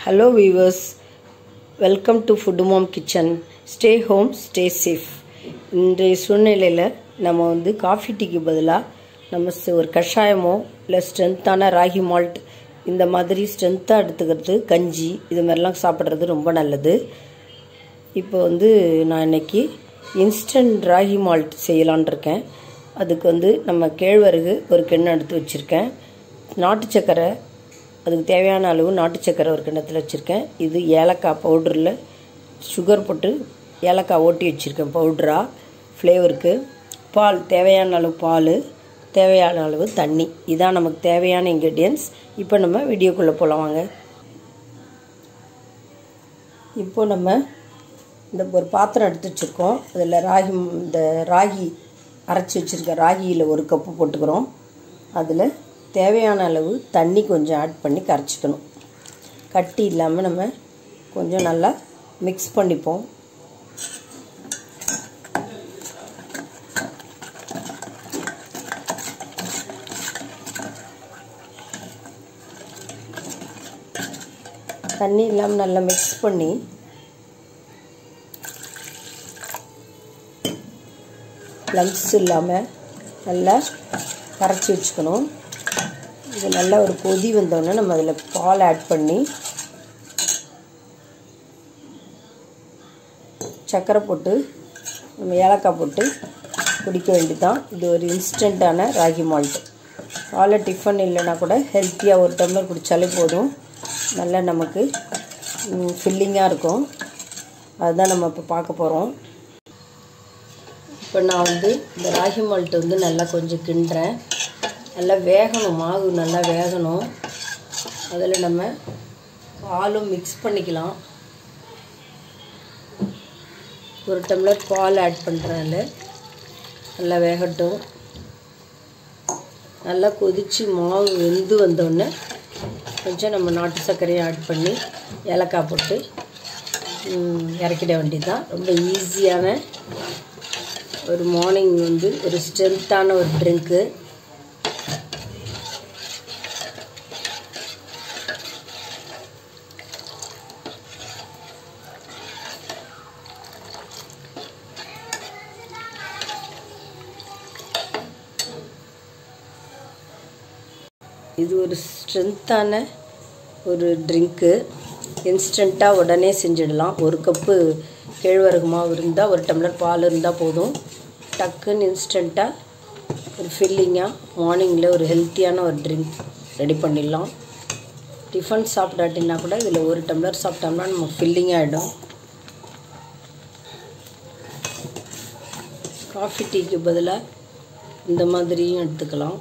hello viewers welcome to food mom kitchen stay home stay safe இன்றைய சூழ்நிலையில் நம்ம வந்து காஃபி டீக்கு பதிலாக நம்ம ச- ஒரு கஷாயமோ இல்லை ஸ்ட்ரென்த்தான ராகி மால்ட் இந்த மாதிரி ஸ்ட்ரென்த்தாக எடுத்துக்கிறது கஞ்சி இது மாதிரிலாம் சாப்பிட்றது ரொம்ப நல்லது இப்போ வந்து நான் இன்னைக்கு இன்ஸ்டன்ட் ராகி மால்ட் செய்யலான் இருக்கேன் அதுக்கு வந்து நம்ம கேழ்வரகு ஒரு கிண்ணம் எடுத்து வச்சுருக்கேன் நாட்டு சக்கரை அதுக்கு தேவையான அளவு நாட்டு சக்கரை ஒரு கிண்ணத்தில் வச்சுருக்கேன் இது ஏலக்காய் பவுடரில் சுகர் போட்டு ஏலக்காய் ஓட்டி வச்சுருக்கேன் பவுட்ராக ஃப்ளேவருக்கு பால் தேவையான அளவு பால் தேவையான அளவு தண்ணி இதான் நமக்கு தேவையான இன்க்ரீடியன்ஸ் இப்போ நம்ம வீடியோக்குள்ளே போகலாம் வாங்க இப்போ நம்ம இந்த ஒரு பாத்திரம் எடுத்து வச்சுருக்கோம் அதில் ராகி இந்த ராகி அரைச்சி வச்சுருக்க ராகியில் ஒரு கப்பு போட்டுக்கிறோம் அதில் தேவையான அளவு தண்ணி கொஞ்சம் ஆட் பண்ணி கரைச்சிக்கணும் கட்டி இல்லாமல் நம்ம கொஞ்சம் நல்லா மிக்ஸ் பண்ணிப்போம் தண்ணி இல்லாமல் நல்லா மிக்ஸ் பண்ணி லங்ஸ் இல்லாமல் நல்லா கரைச்சி வச்சுக்கணும் இது நல்லா ஒரு கொதி வந்தோடனே நம்ம அதில் பால் ஆட் பண்ணி சர்க்கரை போட்டு நம்ம ஏலக்காய் போட்டு குடிக்க வேண்டியதுதான் இது ஒரு இன்ஸ்டண்ட்டான ராகி மால்ட் காலை டிஃபன் இல்லைன்னா கூட ஹெல்த்தியாக ஒரு டம்ளர் குடித்தாலே போதும் நல்லா நமக்கு ஃபில்லிங்காக இருக்கும் அதுதான் நம்ம இப்போ பார்க்க போகிறோம் இப்போ நான் வந்து இந்த ராகி மால்ட் வந்து நல்லா கொஞ்சம் கிண்டுறேன் நல்லா வேகணும் மாவு நல்லா வேகணும் அதில் நம்ம பாலும் மிக்ஸ் பண்ணிக்கலாம் ஒரு டம்ளர் பால் ஆட் பண்ணுறேன் நல்லா வேகட்டும் நல்லா கொதித்து மாவு வெந்து வந்தோடனே கொஞ்சம் நம்ம நாட்டு சர்க்கரையை ஆட் பண்ணி ஏலக்காய் போட்டு ம், இறக்கிட வேண்டியதுதான் ரொம்ப ஈஸியான ஒரு மார்னிங் வந்து ஒரு ஸ்ட்ரென்த்தான ஒரு ட்ரிங்க்கு இது ஒரு ஸ்ட்ரென்த்தான ஒரு ட்ரிங்க்கு இன்ஸ்டண்ட்டாக உடனே செஞ்சிடலாம் ஒரு கப்பு கேழ்வரகு மாவு இருந்தால் ஒரு டம்ளர் பால் இருந்தால் போதும் டக்குன்னு இன்ஸ்டண்ட்டாக ஒரு ஃபில்லிங்காக மார்னிங்கில் ஒரு ஹெல்த்தியான ஒரு ட்ரிங்க் ரெடி பண்ணிடலாம் டிஃபன் சாப்பிடாட்டினா கூட இதில் ஒரு டம்ளர் சாப்பிட்டோம்னா நம்ம ஃபில்லிங் ஆகிடும் காஃபி டீக்கு பதிலாக இந்த மாதிரியும் எடுத்துக்கலாம்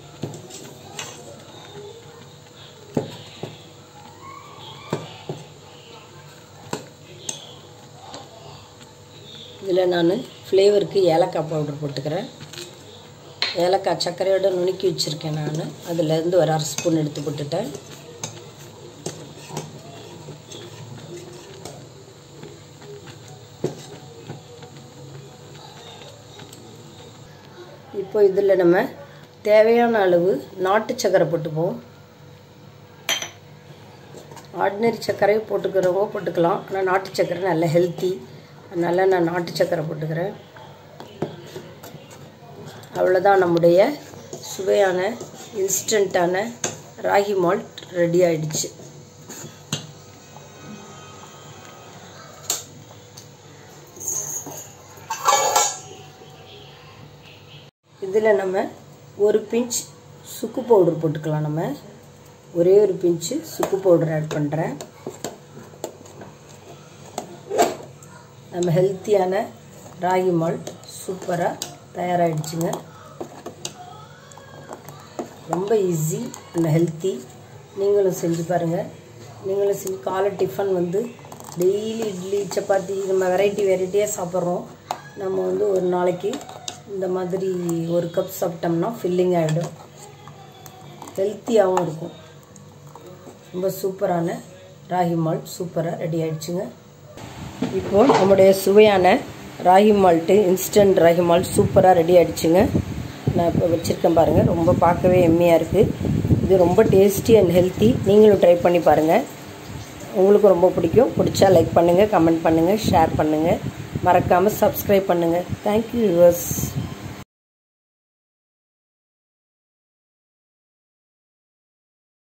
இதில் நான் ஃப்ளேவருக்கு ஏலக்காய் பவுடர் போட்டுக்கிறேன் ஏலக்காய் சர்க்கரையோட நுணுக்கி வச்சுருக்கேன் நான் அதுலேருந்து ஒரு அரை ஸ்பூன் எடுத்து போட்டுட்டேன் இப்போ இதில் நம்ம தேவையான அளவு நாட்டு சர்க்கரை போட்டுப்போம் ஆர்டினரி சர்க்கரையை போட்டுக்கிறவங்க போட்டுக்கலாம் ஆனால் நாட்டு சர்க்கரை நல்ல ஹெல்த்தி அதனால் நான் நாட்டு சர்க்கரை போட்டுக்கிறேன் அவ்வளோதான் நம்முடைய சுவையான இன்ஸ்டண்ட்டான ராகி மால்ட் ரெடி ஆயிடுச்சு இதில் நம்ம ஒரு பிஞ்ச் சுக்கு பவுடர் போட்டுக்கலாம் நம்ம ஒரே ஒரு பிஞ்சு சுக்கு பவுடர் ஆட் பண்ணுறேன் நம்ம ஹெல்த்தியான ராகி மால்ட் சூப்பராக தயாராகிடுச்சுங்க ரொம்ப ஈஸி அண்ட் ஹெல்த்தி நீங்களும் செஞ்சு பாருங்கள் நீங்களும் செஞ்சு காலை டிஃபன் வந்து டெய்லி இட்லி சப்பாத்தி நம்ம வெரைட்டி வெரைட்டியாக சாப்பிட்றோம் நம்ம வந்து ஒரு நாளைக்கு இந்த மாதிரி ஒரு கப் சாப்பிட்டோம்னா ஃபில்லிங் ஆகிடும் ஹெல்த்தியாகவும் இருக்கும் ரொம்ப சூப்பரான ராகி மால்ட் சூப்பராக ரெடி ஆயிடுச்சுங்க இப்போ நம்முடைய சுவையான ragi malt instant ragi malt சூப்பராக ரெடி ஆயிடுச்சுங்க நான் இப்போ வச்சுருக்கேன் பாருங்கள் ரொம்ப பார்க்கவே எம்மியாக இருக்குது இது ரொம்ப டேஸ்டி அண்ட் ஹெல்த்தி நீங்களும் ட்ரை பண்ணி பாருங்கள் உங்களுக்கு ரொம்ப பிடிக்கும் பிடிச்சா லைக் பண்ணுங்கள் கமெண்ட் பண்ணுங்கள் ஷேர் பண்ணுங்கள் மறக்காமல் சப்ஸ்கிரைப் பண்ணுங்கள் தேங்க்யூ யூவர்ஸ்